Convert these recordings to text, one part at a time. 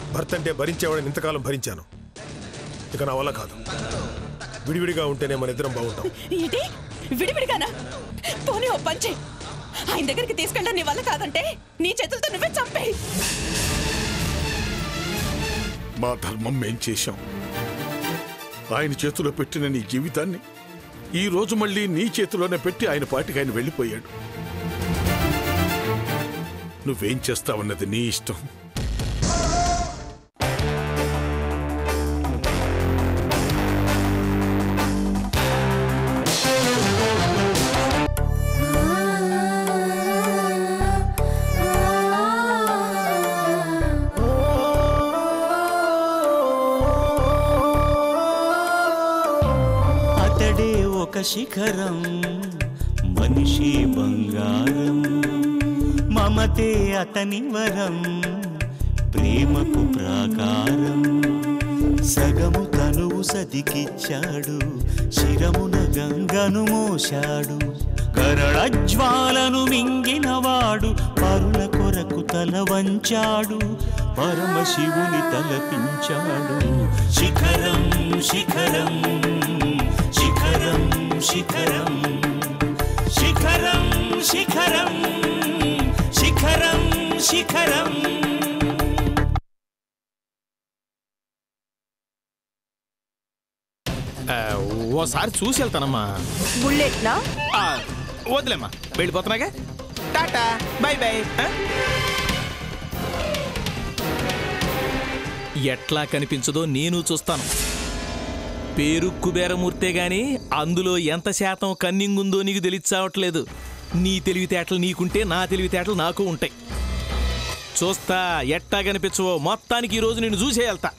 భర్త అంటే భరించేవాడిని ఇంతకాలం భరించాను ఇక నా వల్ల కాదు విడివిడిగా ఉంటేనే మన ఇద్దరం బాగుంటాం ఏంటి విడివిడిగానా పోనీ ఓ పంచే ఆయన దగ్గరికి తీసుకెళ్ళడం నీ వల్ల కాదంటే నీ చేతులతో నువ్వే చంపేయి మా ధర్మం మేం చేశాం ఆయన చేతిలో పెట్టిన నీ జీవితాన్ని ఈ రోజు మళ్ళీ నీ చేతిలోనే పెట్టి ఆయన పాటికి ఆయన వెళ్ళిపోయాడు నువ్వేం చేస్తావన్నది నీ ఇష్టం అతడే ఒక శిఖరం మనిషి బంగారం మమతే అతని వరం ప్రేమకు ప్రాకారం సగము తనువు సతికిచ్చాడు శిరమున గంగను మోశాడు కరళజ్వాలను మింగినవాడు పరుల కొరకు తల వంచాడు పరమశివుని తలపించాడు శిఖరం శిఖరం శిఖరం శిఖరం శిఖరం శిఖరం శిఖరం శిఖరం ఆ, ఓసారి చూసి వెళ్తానమ్మా బుల్లెట్నా ఆ, వదిలేమ్మా వెళ్ళిపోతున్నాగా టాటా బై బై ఆ? ఎట్లా కనిపించదో నేను చూస్తాను పేరు కుబేరమూర్తే గాని అందులో ఎంత శాతం కన్నింగ్ ఉందో నీకు తెలియచావట్లేదు నీ తెలివితేటలు నీకుంటే నా తెలివితేటలు నాకు ఉంటాయి చూస్తా ఎట్టా కనిపించవో మొత్తానికి ఈ రోజు నేను చూసే వెళ్తా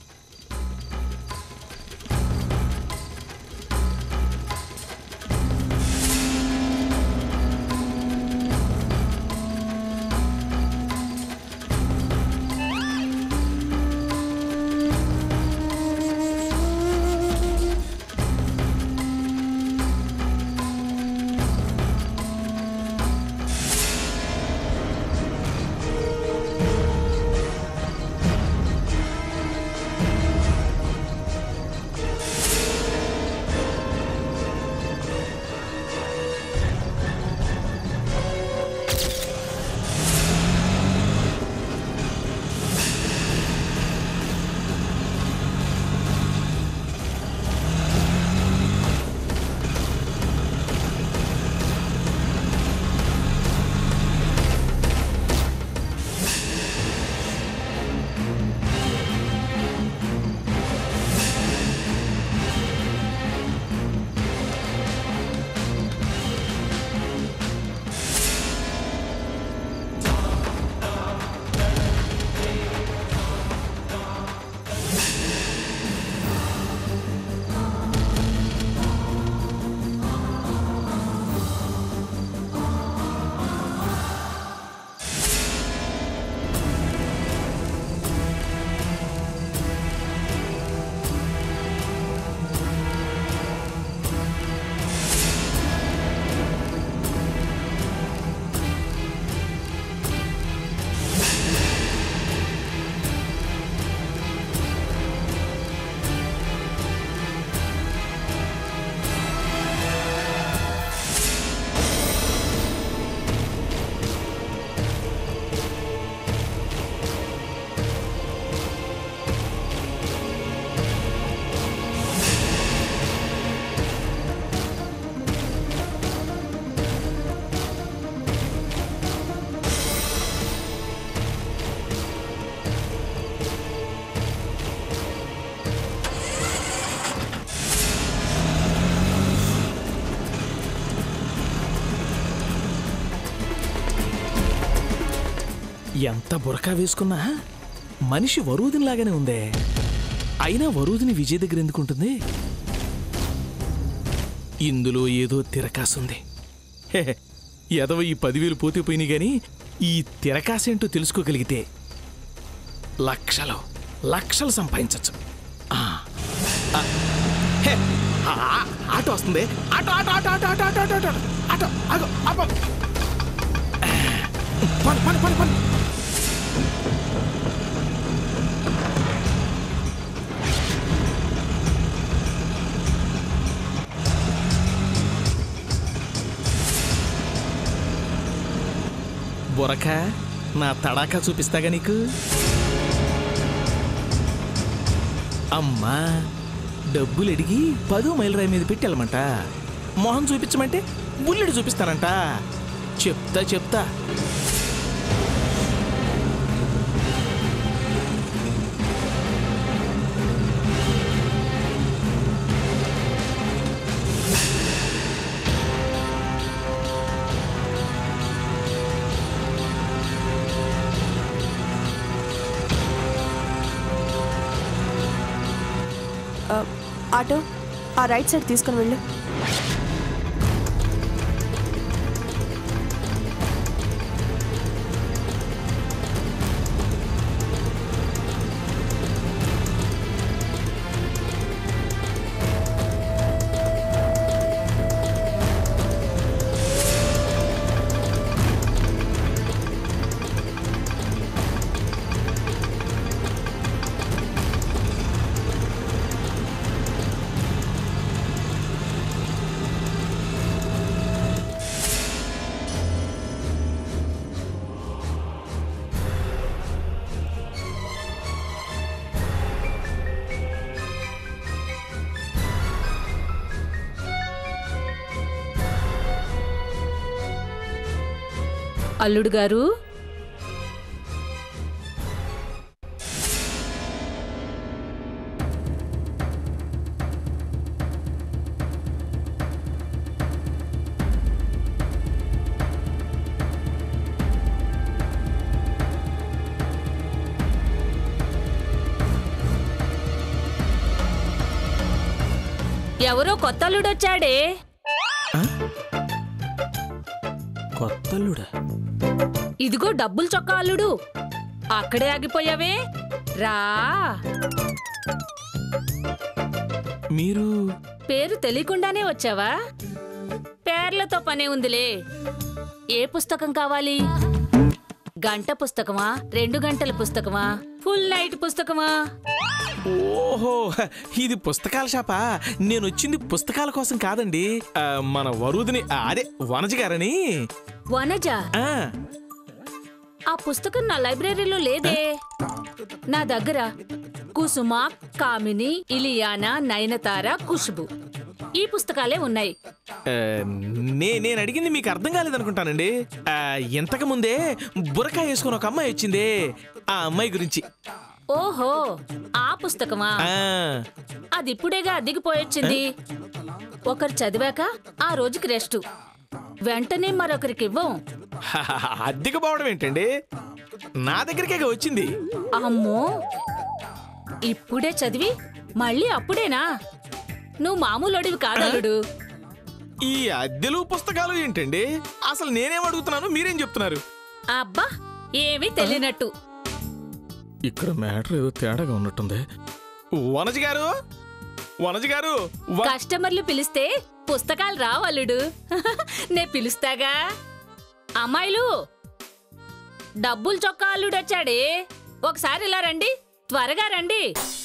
ఎంత బురకా వేసుకున్నా మనిషి వరూదినిలాగానే ఉందే అయినా వరూదిని విజయ్ దగ్గర ఎందుకుంటుంది ఇందులో ఏదో తిరకాసుంది హెహె, ఎదవ ఈ పదివేలు పోతే పోయినాయి గాని ఈ తిరకాసేంటో తెలుసుకోగలిగితే లక్షలు లక్షలు సంపాదించవచ్చు ఆటో వస్తుంది auto auto auto auto auto auto auto auto auto ఆగో ఆపో పని పని పని పని బురక నా తడాకా చూపిస్తాగా నీకు అమ్మా డబ్బులు అడిగి పదో మైల్ రాయి మీద పెట్టి వెళ్ళమంట మొహం చూపించమంటే బుల్లెడు చూపిస్తానంట చెప్తా చెప్తా ఆ, ఆటో ఆ రైట్ సైడ్ తీసుకుని వెళ్ళు అల్లుడు గారు ఎవరో కొత్త అల్లుడు వచ్చాడే కొత్తలుడా ఇదిగో డబ్బులు చొక్కా అల్లుడు అక్కడే ఆగిపోయావే రా మీరు పేరు తెలియకుండానే వచ్చావా పేర్లతో పనే ఉందిలే ఏ పుస్తకం కావాలి గంట పుస్తకమా రెండు గంటల పుస్తకమా ఫుల్ నైట్ పుస్తకమా ఓహో ఇది పుస్తకాల షాపా నేను వచ్చింది పుస్తకాల కోసం కాదండి ఆ, మన వరుదిని ఆ, అదే వనజ గారని వనజ ఆ, ఆ పుస్తకం నా లైబ్రరీలో లేదే నా దగ్గర కుసుమ కామిని ఇలియానా నయనతార ఖుష్బు ఈ పుస్తకాలే ఉన్నాయి ఆ, నే నేను అడిగింది మీకు అర్థం కాలేదనుకుంటానండి ఆ, ఇంతకు ముందే బురకా వేసుకుని ఒక అమ్మాయి వచ్చిందే ఆ అమ్మాయి గురించి ఓహో ఆ పుస్తకమా ఆ, అది ఇప్పుడేగా అద్దెకిపోయొచ్చింది ఒకరు చదివాక ఆ రోజుకి రెస్ట్ వెంటనే మరొకరికి ఇవ్వం అద్దెకు పోవడం ఏంటండి నా దగ్గరికే వచ్చింది అమ్మో ఇప్పుడే చదివి మళ్ళీ అప్పుడేనా నువ్వు మామూలుడివి కాదలుడు ఈ అద్దెలు పుస్తకాలు ఏంటండి అసలు నేనేం అడుగుతున్నాను మీరేం చెప్తున్నారు అబ్బా ఏమీ తెలియనట్టు ఇక్కడ మ్యాటర్ ఏదో తేడాగా ఉన్నట్టుంది వనజ గారు వనజ గారు వ- కస్టమర్లు పిలిస్తే పుస్తకాలు రావల్లుడు నే పిలుస్తాగా అమ్మాయిలు డబ్బులు చొక్కా అల్లుడు వచ్చాడే ఒకసారి ఇలా రండి త్వరగా రండి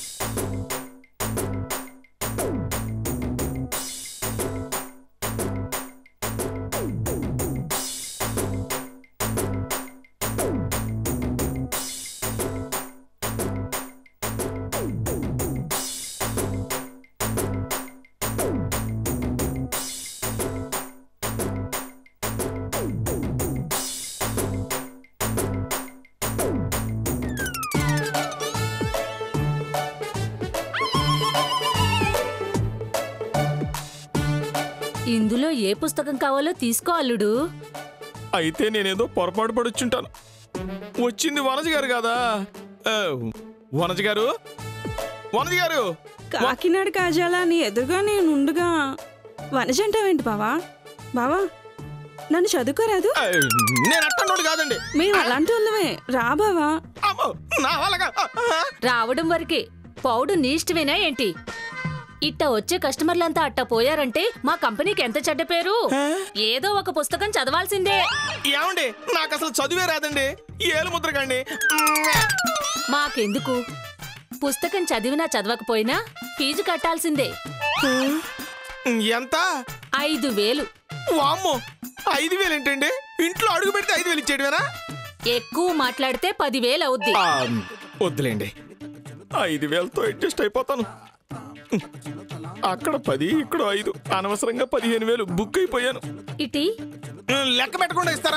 ఇందులో ఏ పుస్తకం కావాలో తీసుకో అల్లుడు అయితే నేనేదో పొరపాటు పడొచ్చుంటాను వచ్చింది వనజ గారు కదా ఆ, వనజ గారు వనజ గారు కాకినాడ కాజాల నీ ఎదురుగా నేను ఉండగా వనజంటావేంటి బావా బావా నన్ను చదువుకోరాదు ఆ, నేను అట్టండోడు కాదండి మేము అలాంటి వాళ్ళమే రా బావా అమ్మో, నా వాళ్ళగా రావడం వరకే పౌడు నీ ఇష్టమేనా ఏంటి ఇట్ట వచ్చే కస్టమర్లంతా అట్ట పోయారంటే మా కంపెనీకి ఎంత చెడ్డ పేరు ఏదో ఒక పుస్తకం చదవాల్సిందే ఏమండి నాకు అసలు చదివే రాదండి ఏలు ముద్రకండి మాకెందుకు పుస్తకం చదివినా చదవకపోయినా ఫీజు కట్టాల్సిందే ఎంత ఐదు వేలు వామ్మో ఐదు వేలు ఏంటండి ఇంట్లో అడుగు పెడితే ఐదు వేలు ఇచ్చేయడమేనా ఎక్కువ మాట్లాడితే పదివేలు అవుద్ది ఆ, వద్దులేండి ఐదు వేలతో అడ్జస్ట్ అయిపోతాను అక్కడ పది ఇక్కడ ఐదు అనవసరంగా పదిహేను వేలు బుక్ అయిపోయాను ఇటీ లెక్క పెట్టకుండా ఇస్తారా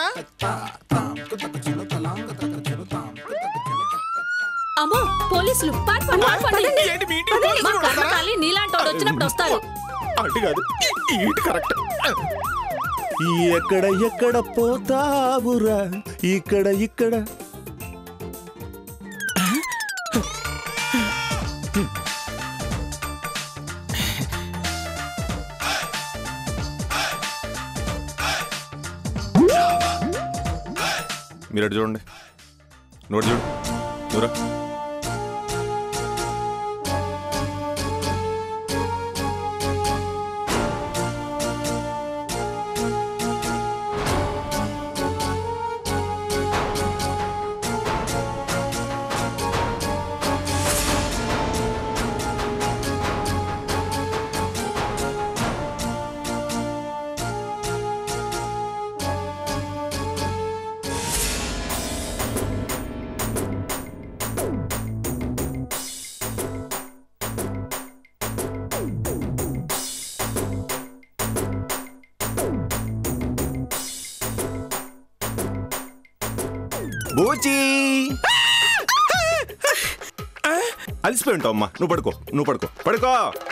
అమ్మో పోలీసులు పాట్ పాట్ పాట్ పాట్. ఏంటి మీ ఇంటికి పోలీసులు మా వస్తారా? కర్మకాలి నీలాంటి వాడు వచ్చినప్పుడు వస్తారు అటు కాదు ఈ- ఇటు కరెక్ట్ ఎక్కడ ఎక్కడ పోతావురా ఇక్కడ ఇక్కడ మీరు అటు చూడండి నోటి చూడు చూరా బూచి అలసిపోయి ఉంటావు అమ్మా నువ్వు పడుకో నువ్వు పడుకో పడుకో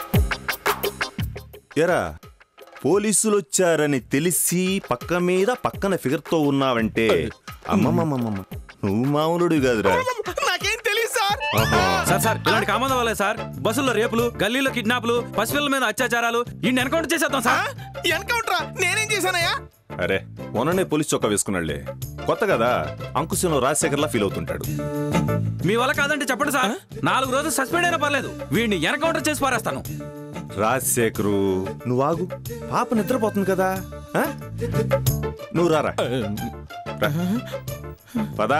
ఎరా పోలీసులు వచ్చారని తెలిసి పక్క మీద పక్కన ఫిగర్తో ఉన్నావంటే అమ్మమ్మమ్మమ్మ నువ్వు మామూలుడు కాదురా నాకేం తెలియదు సార్ ఆహా. సార్ సార్ ఇలాంటి కామందం వల్లే సార్ బస్సుల్లో రేపులు గల్లీలో కిడ్నాప్లు పసిపిల్లల మీద అత్యాచారాలు ఈ ఎన్కౌంటర్ చేసేద్దాం సార్ ఎన్కౌంటరా నేనేం చేశానయ్యా అరే మొన్ననే పోలీస్ చొక్కా వేసుకున్నాడులే కొత్త కదా అంకుశంలో రాజశేఖర్లా ఫీల్ అవుతుంటాడు మీ వల్ల కాదంటే చెప్పండి సార్ నాలుగు రోజులు సస్పెండ్ అయినా పర్లేదు వీడిని ఎన్కౌంటర్ చేసి పారేస్తాను రాజశేఖరు నువ్వు ఆగు పాప నిద్రపోతుంది కదా ఆ? నువ్వు రారా రా. పదా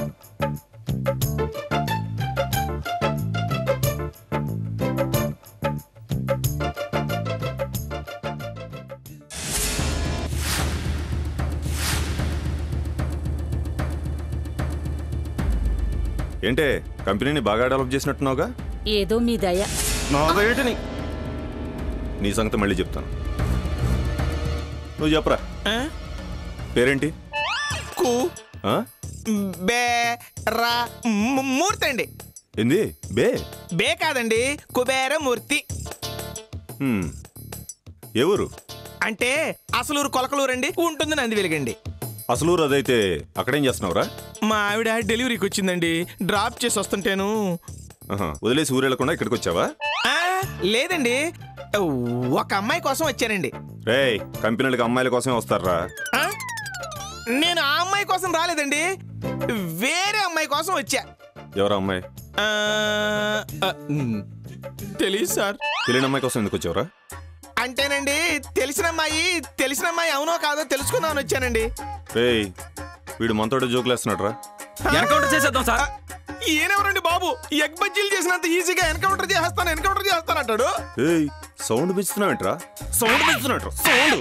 ఏంటే కంపెనీని బాగా డెవలప్ చేసినట్టున్నావుగా ఏదో మీ దయ నాదేంటిని నీ సంగతి మళ్ళీ చెప్తాను నువ్వు చెప్పరా పేరేంటి కు ఆ? బే రా ము- మూర్తి అండి ఏంది బే బే కాదండి కుబేర మూర్తి హ్మ్. ఎవరు అంటే అసలూరు కొలకలూరు అండి ఉంటుంది నంది వెలుగండి అసలు అదైతే అక్కడేం చేస్తున్నావురా మా ఆవిడ డెలివరీకి వచ్చిందండి డ్రాప్ చేసి వస్తుంటేను ఆహా, వదిలేసి ఊరెళ్ళకుండా ఇక్కడికి వచ్చావా ఆ, లేదండి ఒక అమ్మాయి కోసం వచ్చానండి రేయ్ కంపెనీలకు అమ్మాయిల కోసమే వస్తారా ఆ? నేను ఆ అమ్మాయి కోసం రాలేదండి వేరే అమ్మాయి కోసం వచ్చా ఎవరు అమ్మాయి ఆ, ఆ, మ్, తెలీదు సార్ తెలియని అమ్మాయి కోసం ఎందుకు వచ్చావురా అంటేనండి తెలిసిన అమ్మాయి తెలిసిన అమ్మాయి అవునో కాదో తెలుసుకుందామని వచ్చానండి రేయ్ వీడు మనతోటి జోకులు వేస్తున్నాడు రా ఎన్కౌంటర్ చేసేద్దాం సార్ ఈయనెవరండి బాబు ఎగ్ బజ్జీలు చేసినంత ఈజీగా ఎన్కౌంటర్ చేస్తాను ఎన్కౌంటర్ చేస్తాను అంటాడు ఏయ్ సౌండ్ పెంచుతున్నావేంట్రా సౌండ్ పెంచుతున్నట్రా సౌండ్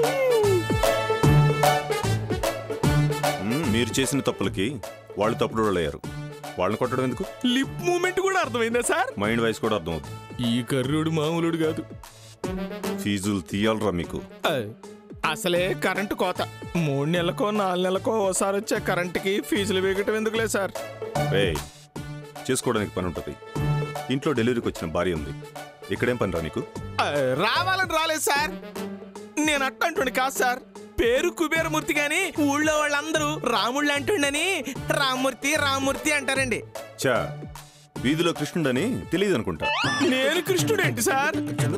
మ్మ్, మీరు చేసిన తప్పులకి వాళ్ళు తప్పుడు వాళ్ళు అయ్యారు వాళ్ళని కొట్టడం ఎందుకు లిప్ మూమెంట్ కూడా అర్థమైందా సార్ మైండ్ వాయిస్ కూడా అర్థం అవుతుంది ఈ కర్రుడు మామూలుడు కాదు ఫీజులు తీయాలరా మీకు ఆ, అసలే కరెంటు కోత మూడు నెలలకో నాలుగు నెలలకో ఓసారి వచ్చే కరెంటుకి ఫీజులు వేగటం ఎందుకులే సార్ రేయ్ చేసుకోవడానికి పని ఉంటుంది ఇంట్లో డెలివరీకి వచ్చిన భార్య ఉంది ఇక్కడేం పని రా నీకు ఆ, రావాలని రాలేదు సార్ నేను అట్టంటుండి కాదు సార్ పేరు కుబేరమూర్తి గాని ఊళ్ళో వాళ్ళందరూ రాముళ్ళు అంటుండని రామ్మూర్తి రామ్మూర్తి అంటారండి చా వీధిలో కృష్ణుడని తెలియదు అనుకుంటా నేను కృష్ణుడు ఏంటి సార్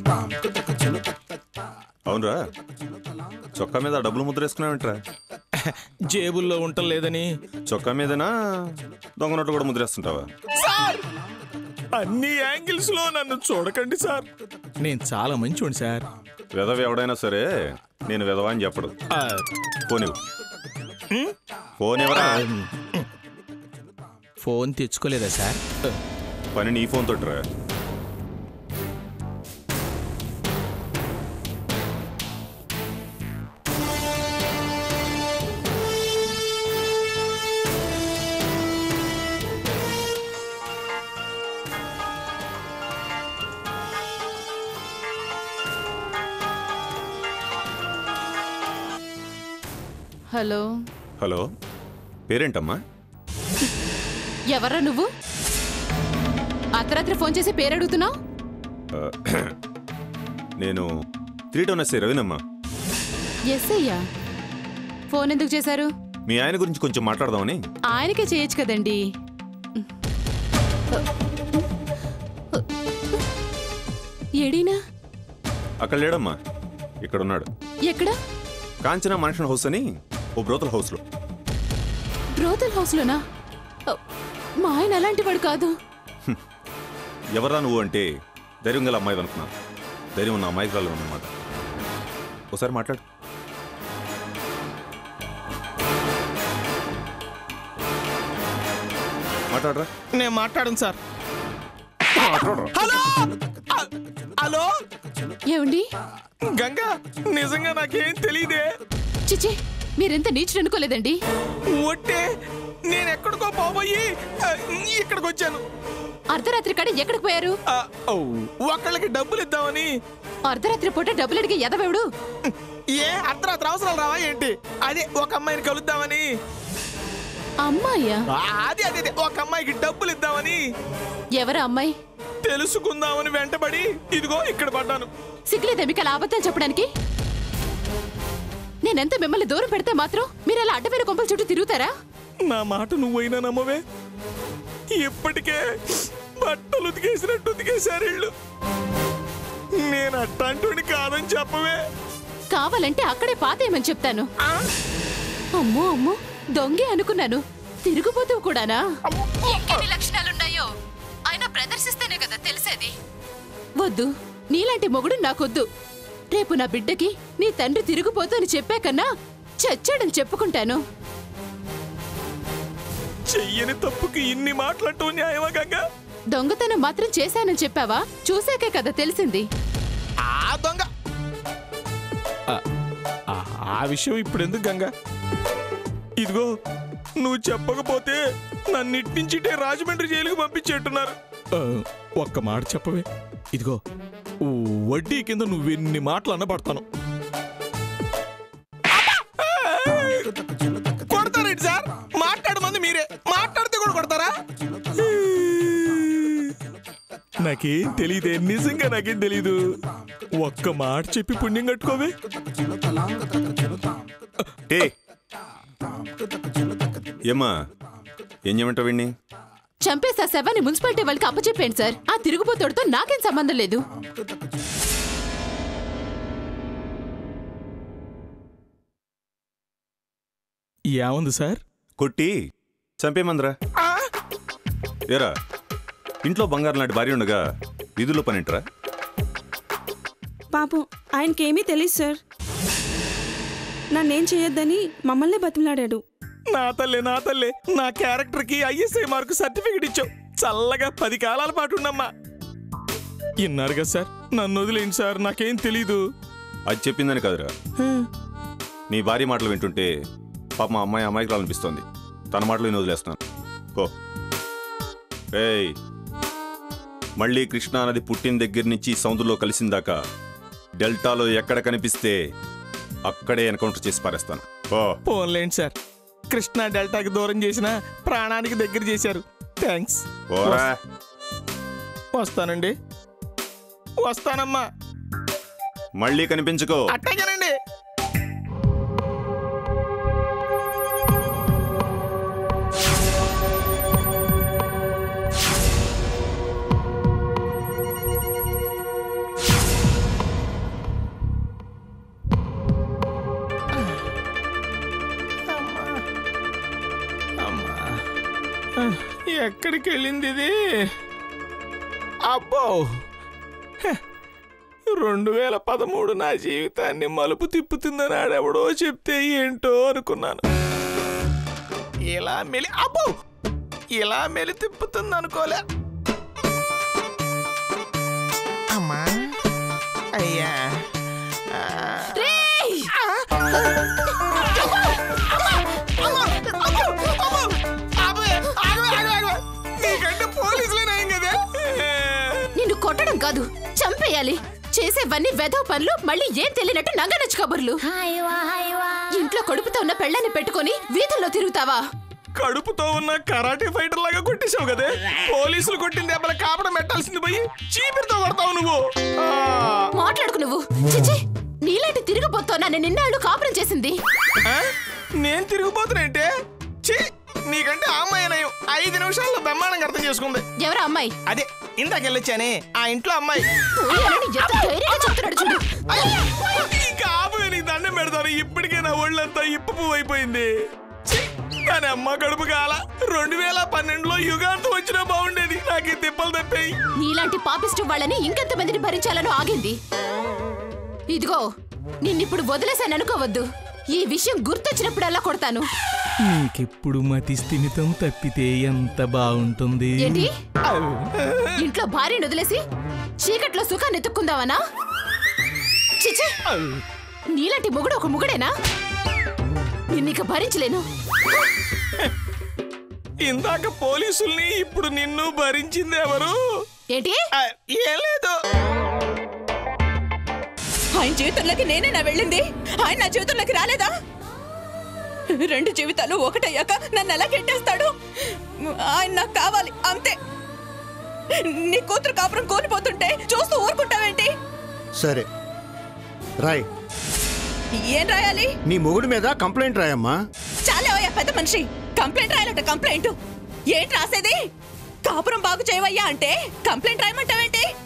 అవునరా చొక్కా మీద ఆ డబ్బులు ముద్ర వేసుకున్నావేంట్రా జేబుల్లో ఉండలేదని చొక్కా మీదనా దొంగ నోట్లు కూడా ముద్రేస్తుంటావా సార్ అన్ని యాంగిల్స్ లో నన్ను చూడకండి సార్ నేను చాలా మంచివాడిని సార్ వెధవ ఎవడైనా సరే నేను వెధవ అని చెప్పడు ఆ, ఫోన్ ఇవ్వు ఫోన్ ఎవరా ఫోన్ తెచ్చుకోలేదా సార్ పని నీ ఫోన్ తోటిరా హలో హలో పేరేంటమ్మా ఎవరా నువ్వు అర్ధరాత్రి ఫోన్ చేసి పేరు అడుగుతున్నావు ఆ, నేను త్రీ టౌన్ ఎస్ఐ రవినమ్మా ఎస్ అయ్యా ఫోన్ ఎందుకు చేశారు మీ ఆయన గురించి కొంచెం మాట్లాడదామని ఆయనకే చేయొచ్చు కదండి ఏడీనా అక్కడ లేడమ్మా ఇక్కడ ఉన్నాడు ఎక్కడ కాంచనా మనుషన్ హౌస్ అని ఓ బ్రోతల్ హౌస్లో బ్రోతల్ హౌస్లోనా ఓ, మా ఆయన అలాంటి వాడు కాదు ఎవరా నువ్వు అంటే ధైర్యం గల అమ్మాయి అనుకున్నాను ధైర్యం ఉన్న అమ్మాయికి రాలేదు అన్నమాట ఒకసారి మాట్లాడు మాట్లాడరా నేను మాట్లాడను సార్ మాట్లాడరా హలో అ- హలో ఏమండి గంగా నిజంగా నాకేం తెలియదే చిచి మీరెంత నీచుడు అనుకోలేదండి ఒట్టే నేను ఎక్కడికో పోబోయి ఆ, ఇక్కడికి వచ్చాను అర్ధరాత్రి కాడ ఎక్కడికి పోయారు ఆ, ఔ, ఒకళ్ళకి డబ్బులు ఇద్దామని అర్ధరాత్రి పూట డబ్బులు అడిగే ఎదవెవడు ఏ అర్ధరాత్రి అవసరాలు రావా ఏంటి అదే ఒక అమ్మాయిని కలుద్దామని అమ్మాయ్యా ఆ, అదే అదే అదే, ఒక అమ్మాయికి డబ్బులు ఇద్దామని ఎవరా అమ్మాయి తెలుసుకుందామని వెంటబడి ఇదిగో ఇక్కడ పడ్డాను సిగ్గులేదా మీకు అలా అబద్ధాలు చెప్పడానికి నేనెంత మిమ్మల్ని దూరం పెడితే మాత్రం మీరు అలా అడ్డమైన కొంపల చుట్టూ తిరుగుతారా నా మాట నువ్వైనా నమ్మవే ఇప్పటికే బట్టలు ఉతికేసినట్టు ఉతికేశారు ఇళ్ళు నేను అట్టాంటి కాదని చెప్పవే కావాలంటే అక్కడే పాతేయమని చెప్తాను అమ్మో అమ్మో దొంగే అనుకున్నాను తిరుగుపోతూ కూడానా ఇంకెన్ని లక్షణాలున్నాయో ఆయన ప్రదర్శిస్తేనే కదా తెలిసేది వద్దు నీలాంటి మొగుడు నాకొద్దు రేపు నా బిడ్డకి నీ తండ్రి తిరుగుపోతూ అని చెప్పాకన్నా చచ్చాడని చెప్పుకుంటాను చెయ్యని తప్పుకి ఇన్ని మాట్లాడటం న్యాయమా గంగా దొంగతనం మాత్రం చేశానని చెప్పావా చూసాకే కదా తెలిసింది ఆ దొంగ ఆ, ఆ, ఆ విషయం ఇప్పుడు ఎందుకు గంగా ఇదిగో నువ్వు చెప్పకపోతే నన్నిట్టించిటే రాజమండ్రి జైలుకు పంపించేట్టున్నారు ఆ, ఒక్క మాట చెప్పవే ఇదిగో ఊ, వడ్డీ కింద నువ్వెన్ని మాటలు అన్నపడతాను కొడతారేంటి సార్ మాట్లాడమంది మీరే మాట్లాడితే కూడా కొడతారా నాకేం తెలీదే నిజంగా నాకేం తెలీదు ఒక్క మాట చెప్పి పుణ్యం కట్టుకోవే ఏ ఏమ్మా ఏం చేయమంటావు వీణ్ణి చంపేసా శవాన్ని మున్సిపాలిటీ వాళ్ళకి అప్పచెప్పేయండి సార్ ఆ తిరుగుబోతోడితో నాకేం సంబంధం లేదు ఏముంది సార్ కొట్టి చంపేమందరా ఏరా ఇంట్లో బంగారం లాంటి భార్య ఉండగా వీధుల్లో పనింటరా పాపం ఆయనకేమీ తెలియదు సార్ నన్నేం చేయొద్దని మమ్మల్ని బతిమలాడాడు నా తల్లే నా తల్లే నా క్యారెక్టర్ కి ఐఎస్ఐ మార్కు సర్టిఫికెట్ ఇచ్చావు చల్లగా పది కాలాల పాటు ఉండమ్మా ఇన్నారుగా సార్ నన్ను వదిలేండి సార్ నాకేం తెలీదు అది చెప్పిందని కాదురా నీ భార్య మాటలు వింటుంటే పాప మా అమ్మాయి అమ్మాయికి రాలనిపిస్తోంది తన మాటలు నేను వదిలేస్తున్నాను పో ఏయ్ మళ్ళీ కృష్ణా నది పుట్టిన దగ్గర నుంచి సముద్రంలో కలిసిందాకా డెల్టాలో ఎక్కడ కనిపిస్తే అక్కడే ఎన్కౌంటర్ చేసి పారేస్తాను పో పోన్లేండి సార్ కృష్ణా డెల్టాకి దూరం చేసిన ప్రాణానికి దగ్గర చేశారు థ్యాంక్స్ పోరా వస్తానండి వస్తానమ్మా మళ్ళీ కనిపించుకో అట్టగేనండి ఎక్కడికి వెళ్ళింది ఇది అబ్బో హె, రెండు వేల పదమూడు నా జీవితాన్ని మలుపు తిప్పుతుందని ఆడెవడో చెప్తే ఏంటో అనుకున్నాను ఇలా మెలి అబ్బో ఇలా మెలి తిప్పుతుంది అనుకోలే అమ్మా అయ్యా ఆ. ఆ. నీకంటే పోలీసులే నయం కదా నిన్ను కొట్టడం కాదు చంపేయాలి చేసేవన్నీ వెధవ పనులు మళ్ళీ ఏం తెలియనట్టు నంగనచ్చు కబుర్లు ఇంట్లో ఇంట్లో కడుపుతో ఉన్న పెళ్ళాన్ని పెట్టుకొని వీధుల్లో తిరుగుతావా కడుపుతో ఉన్న కరాటే ఫైటర్ లాగా కొట్టేశావు కదే పోలీసులు కొట్టిన దెబ్బల కాపడం పెట్టాల్సింది పోయి చీపిరితో కొడతావు నువ్వు ఆ, మాట్లాడుకు నువ్వు చిచి నీలాంటి తిరిగిపోతావు నన్ను నిన్నాళ్ళు కాపురం చేసింది ఆ? నేను తిరిగిపోతున్నంటే ఛీ నీకంటే ఆ అమ్మాయి నయం ఐదు నిమిషాల్లో బ్రహ్మాండంగా అర్థం చేసుకుంది ఎవరా అమ్మాయి అదే ఇందాక వెళ్ళొచ్చానే ఆ ఇంట్లో అమ్మాయి పోయాలని ఎంత ధైర్యంగా చెప్తున్నాడు చూడు ఇంకా ఆపుగా నీకు దండం పెడతాను ఇప్పటికే నా ఒళ్ళంతా ఇప్పు పువ్వు అయిపోయింది ఛీ, దాని అమ్మ కడుపు కాల రెండు వేల పన్నెండులో యుగాంతం వచ్చినా బాగుండేది నాకు ఈ తిప్పలు తప్పాయి నీలాంటి పాపిస్టు వాళ్ళని ఇంకెంతమందిని భరించాలని ఆగింది ఇదిగో నిన్నిప్పుడు వదిలేశాను అనుకోవద్దు ఈ విషయం గుర్తొచ్చినప్పుడల్లా కొడతాను నీకెప్పుడు మతి స్థిమితం తప్పితే ఎంత బాగుంటుంది ఏంటి ఇంట్లో భార్యను వదిలేసి చీకట్లో సుఖాన్ని ఎత్తుక్కుందావనా చిచి నీలాంటి మొగుడు ఒక మొగుడేనా నిన్నిక భరించలేను ఇందాక పోలీసుల్ని ఇప్పుడు నిన్ను భరించింది ఎవరు ఏంటి ఆ, ఏం లేదు ఆయన జీవితంలోకి నేనేనా వెళ్ళింది ఆయన నా జీవితంలోకి రాలేదా రెండు జీవితాలు ఒకటయ్యాక నన్ను ఎలా కెట్టేస్తాడు ఆయన నాకు కావాలి అంతే నీ కూతురు కాపురం కోల్పోతుంటే చూస్తూ ఊరుకుంటావేంటి సరే రాయ్ ఏం రాయాలి నీ మొగుడు మీద కంప్లైంట్ రాయమ్మా చాలే ఓయా పెద్ద మనిషి కంప్లైంట్ రాయాలట కంప్లైంట్ ఏంటి రాసేది కాపురం బాగు చేయవయ్యా అంటే కంప్లైంట్ రాయమంటావేంటి